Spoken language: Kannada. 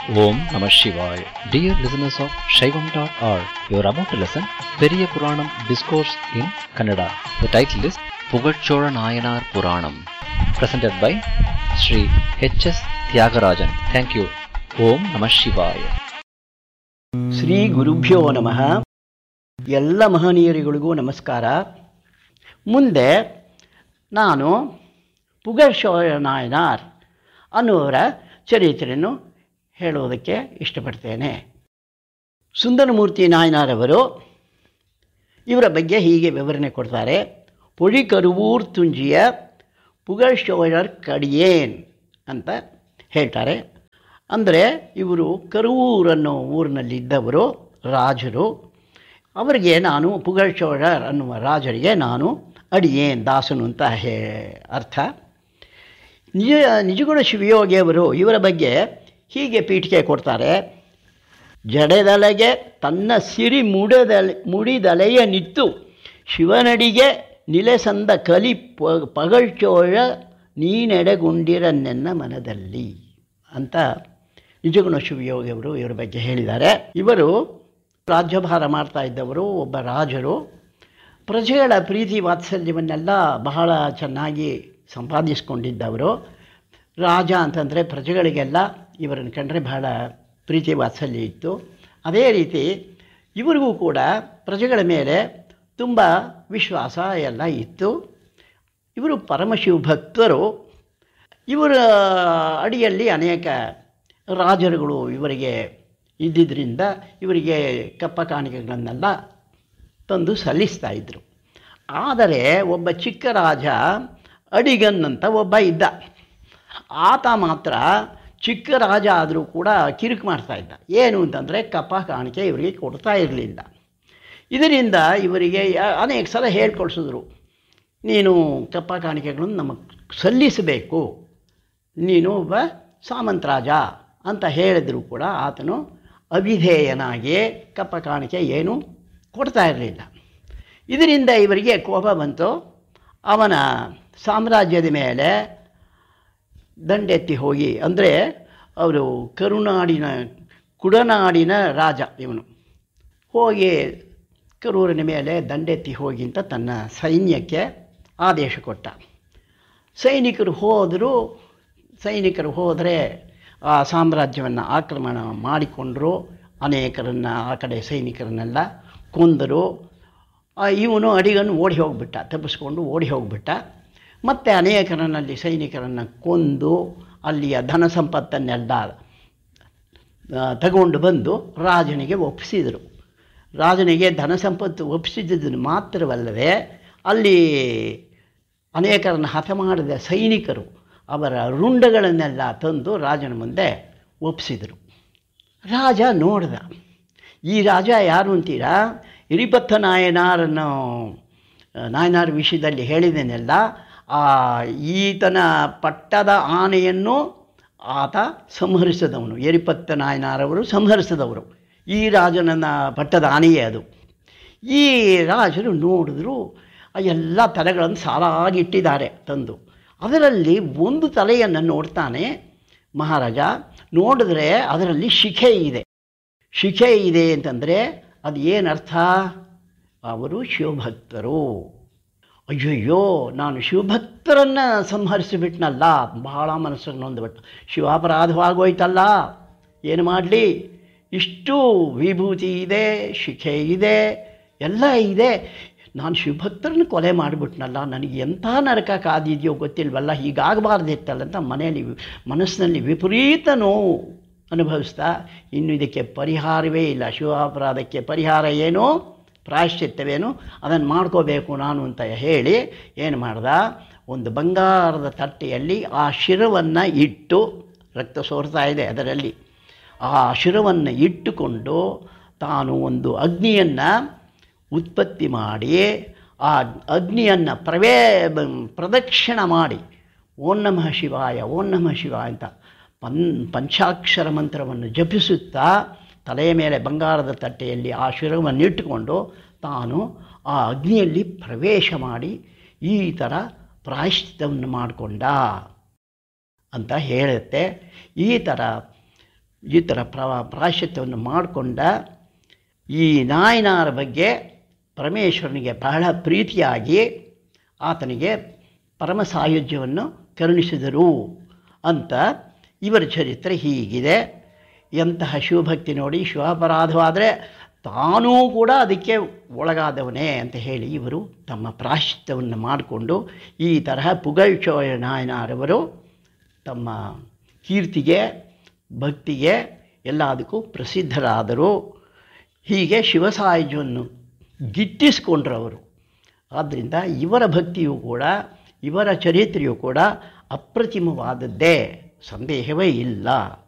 Om Namah Shivaya. Dear listeners of Shaivam.org, you are about to listen Periya Puranam Discourse in Kannada. The title is Pugachora Nayanar Puranam, presented by Sri H.S. Tyagarajan. Thank you. Om Namah Shivaya. Shri ಗುರುಭ್ಯೋ ನಮಃ ಎಲ್ಲ ಮಹನೀಯರಿಗಳಿಗೂ ನಮಸ್ಕಾರ ಮುಂದೆ ನಾನು ಪುಗರ್ಶೋಯ ನಾಯನಾರ್ ಅನ್ನುವರ ಚರಿತ್ರೆಯನ್ನು ಹೇಳುವುದಕ್ಕೆ ಇಷ್ಟಪಡ್ತೇನೆ ಸುಂದರಮೂರ್ತಿ ನಾಯನಾರವರು ಇವರ ಬಗ್ಗೆ ಹೀಗೆ ವಿವರಣೆ ಕೊಡ್ತಾರೆ ಪೊಡಿ ಕರುವೂರ್ ತುಂಜಿಯ ಪುಗರ್ಶೋಯರ್ ಕಡಿಯೇನ್ ಅಂತ ಹೇಳ್ತಾರೆ ಅಂದರೆ ಇವರು ಕರುವೂರ್ ಅನ್ನೋ ಊರಿನಲ್ಲಿದ್ದವರು ರಾಜರು ಅವರಿಗೆ ನಾನು ಪುಗಳ್ಚೋಳರ್ ಅನ್ನುವ ರಾಜರಿಗೆ ನಾನು ಅಡಿಯೇನ್ ದಾಸನು ಅಂತ ಹೇ ಅರ್ಥ ನಿಜ ನಿಜಗುಣ ಶಿವಯೋಗಿಯವರು ಇವರ ಬಗ್ಗೆ ಹೀಗೆ ಪೀಠಿಕೆ ಕೊಡ್ತಾರೆ ಜಡೆದಲೆಗೆ ತನ್ನ ಸಿರಿ ಮುಡದಲೆ ಮುಡಿದಲೆಯ ನಿತ್ತು ಶಿವನಡಿಗೆ ನಿಲೆಸಂದ ಕಲಿ ಪ ಪಗಳ್ಚೋಳ ನೀನೆಡೆಗುಂಡಿರ ನನ್ನ ಮನದಲ್ಲಿ ಅಂತ ನಿಜಗುಣ ಶಿವಯೋಗಿಯವರು ಇವರ ಬಗ್ಗೆ ಹೇಳಿದ್ದಾರೆ ಇವರು ರಾಜ್ಯಭಾರ ಮಾಡ್ತಾ ಇದ್ದವರು ಒಬ್ಬ ರಾಜರು ಪ್ರಜೆಗಳ ಪ್ರೀತಿ ವಾತ್ಸಲ್ಯವನ್ನೆಲ್ಲ ಬಹಳ ಚೆನ್ನಾಗಿ ಸಂಪಾದಿಸ್ಕೊಂಡಿದ್ದವರು ರಾಜ ಅಂತಂದರೆ ಪ್ರಜೆಗಳಿಗೆಲ್ಲ ಇವರನ್ನು ಕಂಡ್ರೆ ಬಹಳ ಪ್ರೀತಿ ವಾತ್ಸಲ್ಯ ಇತ್ತು ಅದೇ ರೀತಿ ಇವರಿಗೂ ಕೂಡ ಪ್ರಜೆಗಳ ಮೇಲೆ ತುಂಬ ವಿಶ್ವಾಸ ಎಲ್ಲ ಇತ್ತು ಇವರು ಪರಮಶಿವ ಭಕ್ತರು ಇವರ ಅಡಿಯಲ್ಲಿ ಅನೇಕ ರಾಜರುಗಳು ಇವರಿಗೆ ಇದ್ದಿದ್ದರಿಂದ ಇವರಿಗೆ ಕಪ್ಪ ಕಾಣಿಕೆಗಳನ್ನೆಲ್ಲ ತಂದು ಸಲ್ಲಿಸ್ತಾ ಇದ್ದರು ಆದರೆ ಒಬ್ಬ ಚಿಕ್ಕ ರಾಜ ಅಡಿಗನ್ ಅಂತ ಒಬ್ಬ ಇದ್ದ ಆತ ಮಾತ್ರ ಚಿಕ್ಕ ರಾಜ ಆದರೂ ಕೂಡ ಕಿರಿಕು ಮಾಡ್ತಾ ಇದ್ದ ಏನು ಅಂತಂದರೆ ಕಪ್ಪ ಕಾಣಿಕೆ ಇವರಿಗೆ ಕೊಡ್ತಾ ಇರಲಿಲ್ಲ ಇದರಿಂದ ಇವರಿಗೆ ಅನೇಕ ಸಲ ಹೇಳ್ಕೊಳ್ಸಿದ್ರು ನೀನು ಕಪ್ಪ ಕಾಣಿಕೆಗಳನ್ನು ನಮಗೆ ಸಲ್ಲಿಸಬೇಕು ನೀನು ಒಬ್ಬ ಸಾಮಂತ ರಾಜ ಅಂತ ಹೇಳಿದರೂ ಕೂಡ ಆತನು ಅವಿಧೇಯನಾಗಿ ಕಪ್ಪ ಕಾಣಿಕೆ ಏನು ಕೊಡ್ತಾ ಇರಲಿಲ್ಲ ಇದರಿಂದ ಇವರಿಗೆ ಕೋಪ ಬಂತು ಅವನ ಸಾಮ್ರಾಜ್ಯದ ಮೇಲೆ ದಂಡೆತ್ತಿ ಹೋಗಿ ಅಂದರೆ ಅವರು ಕರುನಾಡಿನ ಕುಡನಾಡಿನ ರಾಜ ಇವನು ಹೋಗಿ ಕರೂರಿನ ಮೇಲೆ ದಂಡೆತ್ತಿ ಹೋಗಿ ಅಂತ ತನ್ನ ಸೈನ್ಯಕ್ಕೆ ಆದೇಶ ಕೊಟ್ಟ ಸೈನಿಕರು ಹೋದರೂ ಸೈನಿಕರು ಹೋದರೆ ಆ ಸಾಮ್ರಾಜ್ಯವನ್ನು ಆಕ್ರಮಣ ಮಾಡಿಕೊಂಡರು ಅನೇಕರನ್ನು ಆ ಕಡೆ ಸೈನಿಕರನ್ನೆಲ್ಲ ಕೊಂದರು ಇವನು ಅಡಿಗನ್ನು ಓಡಿ ಹೋಗಿಬಿಟ್ಟ ತಪ್ಪಿಸ್ಕೊಂಡು ಓಡಿ ಹೋಗಿಬಿಟ್ಟ ಮತ್ತು ಅನೇಕರನ್ನಲ್ಲಿ ಸೈನಿಕರನ್ನು ಕೊಂದು ಅಲ್ಲಿಯ ಧನ ಸಂಪತ್ತನ್ನೆಲ್ಲ ತಗೊಂಡು ಬಂದು ರಾಜನಿಗೆ ಒಪ್ಪಿಸಿದರು ರಾಜನಿಗೆ ಧನ ಸಂಪತ್ತು ಒಪ್ಪಿಸಿದ್ದನ್ನು ಮಾತ್ರವಲ್ಲದೆ ಅಲ್ಲಿ ಅನೇಕರನ್ನು ಹತ ಮಾಡಿದ ಸೈನಿಕರು ಅವರ ರುಂಡಗಳನ್ನೆಲ್ಲ ತಂದು ರಾಜನ ಮುಂದೆ ಒಪ್ಪಿಸಿದರು ರಾಜ ನೋಡ್ದ ಈ ರಾಜ ಯಾರು ಅಂತೀರಾ ಇರಿಪತ್ತ ನಾಯನಾರನ್ನು ನಾಯನಾರ್ ವಿಷಯದಲ್ಲಿ ಹೇಳಿದ್ದೇನೆಲ್ಲ ಆ ಈತನ ಪಟ್ಟದ ಆನೆಯನ್ನು ಆತ ಸಂಹರಿಸಿದವನು ಎರಿಪತ್ತ ನಾಯನಾರವರು ಸಂಹರಿಸಿದವರು ಈ ರಾಜನ ಪಟ್ಟದ ಆನೆಯೇ ಅದು ಈ ರಾಜರು ನೋಡಿದ್ರು ಎಲ್ಲ ತಲೆಗಳನ್ನು ಸಾಲಾಗಿಟ್ಟಿದ್ದಾರೆ ತಂದು ಅದರಲ್ಲಿ ಒಂದು ತಲೆಯನ್ನು ನೋಡ್ತಾನೆ ಮಹಾರಾಜ ನೋಡಿದ್ರೆ ಅದರಲ್ಲಿ ಶಿಖೆ ಇದೆ ಶಿಖೆ ಇದೆ ಅಂತಂದರೆ ಅದು ಏನರ್ಥ ಅವರು ಶಿವಭಕ್ತರು ಅಯ್ಯಯ್ಯೋ ನಾನು ಶಿವಭಕ್ತರನ್ನು ಸಂಹರಿಸಿಬಿಟ್ನಲ್ಲ ಬಹಳ ಮನಸ್ಸಿಗೆ ನೊಂದುಬಿಟ್ಟು ಶಿವಾಪರಾಧವಾಗೋಯ್ತಲ್ಲ ಏನು ಮಾಡಲಿ ಇಷ್ಟು ವಿಭೂತಿ ಇದೆ ಶಿಖೆ ಇದೆ ಎಲ್ಲ ಇದೆ ನಾನು ಶಿವಭಕ್ತರನ್ನು ಕೊಲೆ ಮಾಡಿಬಿಟ್ನಲ್ಲ ನನಗೆ ಎಂಥ ನರಕ ಕಾದಿದೆಯೋ ಗೊತ್ತಿಲ್ವಲ್ಲ ಹೀಗಾಗಬಾರ್ದಿತ್ತಲ್ಲ ಅಂತ ಮನೆಯಲ್ಲಿ ಮನಸ್ಸಿನಲ್ಲಿ ವಿಪರೀತ ನೋವು ಅನುಭವಿಸ್ತಾ ಇನ್ನು ಇದಕ್ಕೆ ಪರಿಹಾರವೇ ಇಲ್ಲ ಶಿವಾಪರಾಧಕ್ಕೆ ಪರಿಹಾರ ಏನು ಪ್ರಾಯಶ್ಚಿತ್ತವೇನು ಅದನ್ನು ಮಾಡ್ಕೋಬೇಕು ನಾನು ಅಂತ ಹೇಳಿ ಏನು ಮಾಡ್ದ ಒಂದು ಬಂಗಾರದ ತಟ್ಟೆಯಲ್ಲಿ ಆ ಶಿರವನ್ನು ಇಟ್ಟು ರಕ್ತ ಸೋರ್ತಾ ಇದೆ ಅದರಲ್ಲಿ ಆ ಶಿರವನ್ನು ಇಟ್ಟುಕೊಂಡು ತಾನು ಒಂದು ಅಗ್ನಿಯನ್ನು ಉತ್ಪತ್ತಿ ಮಾಡಿ ಆ ಅಗ್ನಿಯನ್ನು ಪ್ರವೇ ಪ್ರದಕ್ಷಿಣ ಮಾಡಿ ಓಂ ನಮಃ ಶಿವಾಯ ಓಂ ನಮಃ ಶಿವಾಯ ಅಂತ ಪನ್ ಪಂಚಾಕ್ಷರ ಮಂತ್ರವನ್ನು ಜಪಿಸುತ್ತಾ ತಲೆಯ ಮೇಲೆ ಬಂಗಾರದ ತಟ್ಟೆಯಲ್ಲಿ ಆ ಶಿರವನ್ನು ಇಟ್ಟುಕೊಂಡು ತಾನು ಆ ಅಗ್ನಿಯಲ್ಲಿ ಪ್ರವೇಶ ಮಾಡಿ ಈ ಥರ ಪ್ರಾಯಶ್ಚಿತ್ತವನ್ನು ಮಾಡಿಕೊಂಡ ಅಂತ ಹೇಳುತ್ತೆ ಈ ಥರ ಈ ಥರ ಪ್ರ ಪ್ರಾಶ್ಚಿತ್ಯವನ್ನು ಮಾಡಿಕೊಂಡ ಈ ನಾಯನಾರ ಬಗ್ಗೆ ಪರಮೇಶ್ವರನಿಗೆ ಬಹಳ ಪ್ರೀತಿಯಾಗಿ ಆತನಿಗೆ ಪರಮ ಸಾಯುಜ್ಯವನ್ನು ಕರುಣಿಸಿದರು ಅಂತ ಇವರ ಚರಿತ್ರೆ ಹೀಗಿದೆ ಎಂತಹ ಶಿವಭಕ್ತಿ ನೋಡಿ ಶಿವಾಪರಾಧವಾದರೆ ತಾನೂ ಕೂಡ ಅದಕ್ಕೆ ಒಳಗಾದವನೇ ಅಂತ ಹೇಳಿ ಇವರು ತಮ್ಮ ಪ್ರಾಶ್ಚಿತ್ಯವನ್ನು ಮಾಡಿಕೊಂಡು ಈ ತರಹ ಪುಗಳ್ಚೋಳ ನಾಯನಾರವರು ತಮ್ಮ ಕೀರ್ತಿಗೆ ಭಕ್ತಿಗೆ ಎಲ್ಲದಕ್ಕೂ ಪ್ರಸಿದ್ಧರಾದರು ಹೀಗೆ ಶಿವಸಾಯುಜ್ಯವನ್ನು ಗಿಟ್ಟಿಸ್ಕೊಂಡ್ರು ಅವರು ಆದ್ದರಿಂದ ಇವರ ಭಕ್ತಿಯೂ ಕೂಡ ಇವರ ಚರಿತ್ರೆಯೂ ಕೂಡ ಅಪ್ರತಿಮವಾದದ್ದೇ ಸಂದೇಹವೇ ಇಲ್ಲ